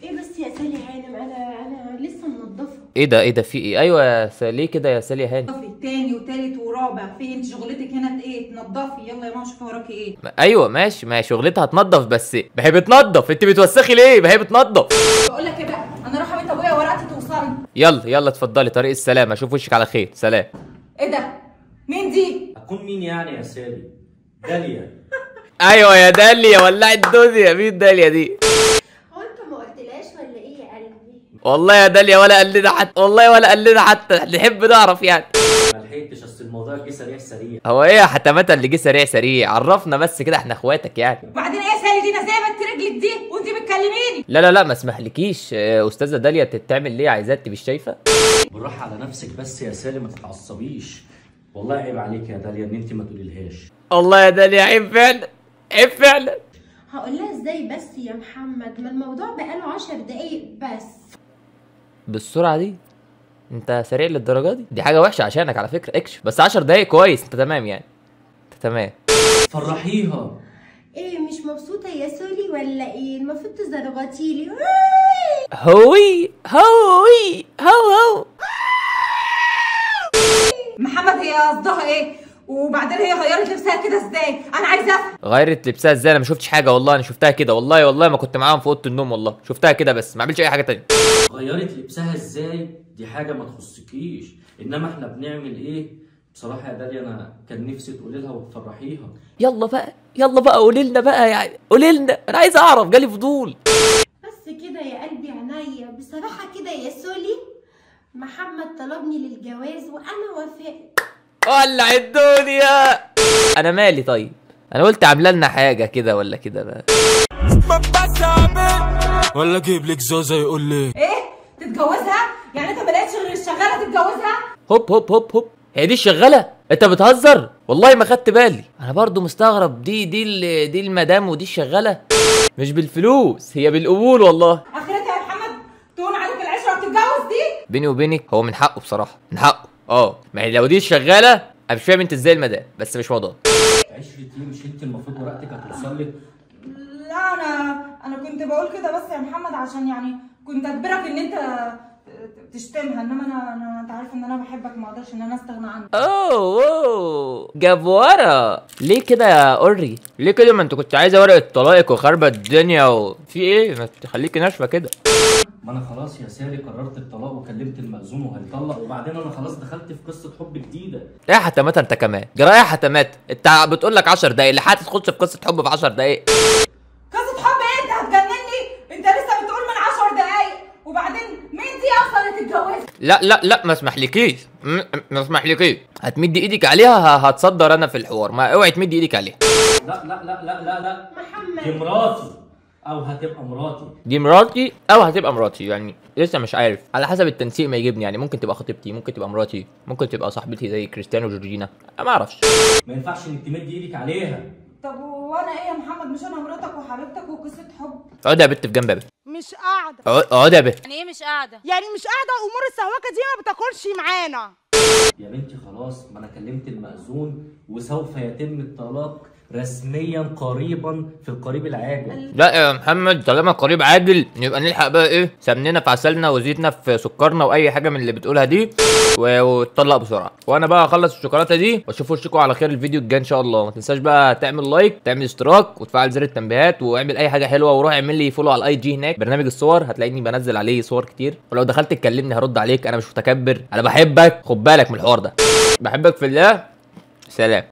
ايه بس يا سالي هانم انا انا لسه منضفه ايه ده ايه ده في ايه ايوه يا س... ليه كده يا سالي هاني تنضفي تاني وتالت ورابع فين انت شغلتك هنا ايه تنضفي يلا يا ماما شوفي وراكي ايه ما- ايوه ماشي ما هي شغلتها تنضف بس ما هي بتنضف انت بتوسخي ليه ما هي بتنضف بقول لك ايه بقى انا رايحه بيت ابويا ورقتي توصلني يلا يلا اتفضلي طريق السلامه اشوف وشك على خير سلام ايه ده مين دي هتكون مين يعني يا سالي داليا ايوه يا داليا ولعي الدنيا مين داليا دي هو انت ما قلتلاش ولا ايه يا قلبي والله يا داليا ولا قال لنا حتى والله ولا قال لنا حتى نحب نعرف يعني ما لحقتش اصل الموضوع جه سريع سريع هو ايه يا حتمات اللي جه سريع سريع عرفنا بس كده احنا اخواتك يعني وبعدين ايه يا سالي دي انا سايبه رجلك دي وانت بتكلميني لا لا لا ما اسمحلكيش آه، استاذه داليا تعمل ليه عايزاه انت مش شايفه بالراحه على نفسك بس يا سالي ما تتعصبيش والله عيب عليك يا داليا ان انت ما تقوليلهاش والله يا داليا عيب فعلا عيب فعلا هقول لها ازاي بس يا محمد ما الموضوع بقاله عشر دقايق بس بالسرعه دي انت سريع للدرجه دي دي حاجه وحشه عشانك على فكره اكشف بس 10 دقايق كويس انت تمام يعني انت تمام فرحيها ايه مش مبسوطه يا سولي ولا ايه المفروض تزرغطيلي هوي هوي هو هو محمد هي قصدها ايه وبعدين هي غيرت لبسها كده ازاي انا عايزه افهم غيرت لبسها ازاي انا ما شفتش حاجه والله انا شفتها كده والله والله ما كنت معاهم في اوضه النوم والله شفتها كده بس ما عملتش اي حاجه تانية غيرت لبسها ازاي دي حاجه ما تخصكيش انما احنا بنعمل ايه بصراحه يا داليا انا كان نفسي تقولي لها وتفرحيها يلا بقى يلا بقى قولي لنا بقى يعني قولي لنا انا عايز اعرف جالي فضول بس كده يا قلبي عينيا بصراحه كده يا سولي محمد طلبني للجواز وانا وافقت ولع الدنيا انا مالي طيب انا قلت عامله لنا حاجه كده ولا كده بقى ولا اجيب لك زوزة يقول لي ايه تتجوزها يعني انت ما لقيتش غير الشغاله تتجوزها هوب هوب هوب هوب هي دي الشغاله انت بتهزر والله ما خدت بالي انا برضو مستغرب دي دي ال- دي المدام ودي الشغاله مش بالفلوس هي بالقبول والله اخرتها يا محمد تهون عليك العشره وتتجوز دي بيني وبينك هو من حقه بصراحه من حقه اه ما هي لو دي الشغاله انا مش فاهم انت ازاي المدام بس مش موضوع عشرة ايه مش انت المفروض ورقتك هتوصل لك لا انا انا كنت بقول كده بس يا محمد عشان يعني كنت اجبرك ان انت تشتمها انما انا انا انت عارف ان انا بحبك ما اقدرش ان انا استغنى عنك اوه اوه جاب ورا ليه كده يا اوري ليه كده ما انت كنت عايزه ورقه طلاقك وخربة الدنيا وفي ايه ما تخليكي ناشفه كده ما انا خلاص يا سالي قررت الطلاق وكلمت المأذون وهيطلق وبعدين انا خلاص دخلت في قصه حب جديده ايه يا حتمات انت كمان جرى يا حتمات انت بتقول لك 10 دقايق اللي هتخش في قصه حب في 10 دقايق قصه حب ايه انت هتجنني انت لسه بتقول من عشر دقايق وبعدين مين دي اصلا اللي تتجوزها لا لا لا ما اسمحلكيش م- م- ما اسمحلكيش هتمدي ايدك عليها ه- هتصدر انا في الحوار ما اوعي تمدي ايدك عليها لا لا لا لا لا لا دي محمد مراتي او هتبقى مراتي دي مراتي او هتبقى مراتي يعني لسه مش عارف على حسب التنسيق ما يجيبني يعني ممكن تبقى خطيبتي ممكن تبقى مراتي ممكن تبقى صاحبتي زي كريستيانو وجورجينا أنا ما اعرفش ما ينفعش انك تمد ايدك عليها طب وانا ايه يا محمد مش انا مراتك وحبيبتك وقصه حب اقعدي يا بت في جنب يا بت مش قاعدة اقعد- اقعدي يا بت يعني ايه مش قاعده يعني مش قاعدة أمور السهوكة دي ما بتاكلش معانا يا بنتي خلاص ما انا كلمت المأذون وسوف يتم الطلاق رسميا قريبا في القريب العاجل لا يا محمد طالما قريب عادل يبقى نلحق بقى ايه سمننا في عسلنا وزيتنا في سكرنا واي حاجه من اللي بتقولها دي و- وتطلق بسرعه وانا بقى اخلص الشوكولاته دي واشوف وشكم على خير الفيديو الجاي ان شاء الله ما تنساش بقى تعمل لايك تعمل اشتراك وتفعل زر التنبيهات واعمل اي حاجه حلوه وروح اعمل لي فولو على الاي جي هناك برنامج الصور هتلاقيني بنزل عليه صور كتير ولو دخلت تكلمني هرد عليك انا مش متكبر انا بحبك خد بالك من الحوار ده بحبك في الله سلام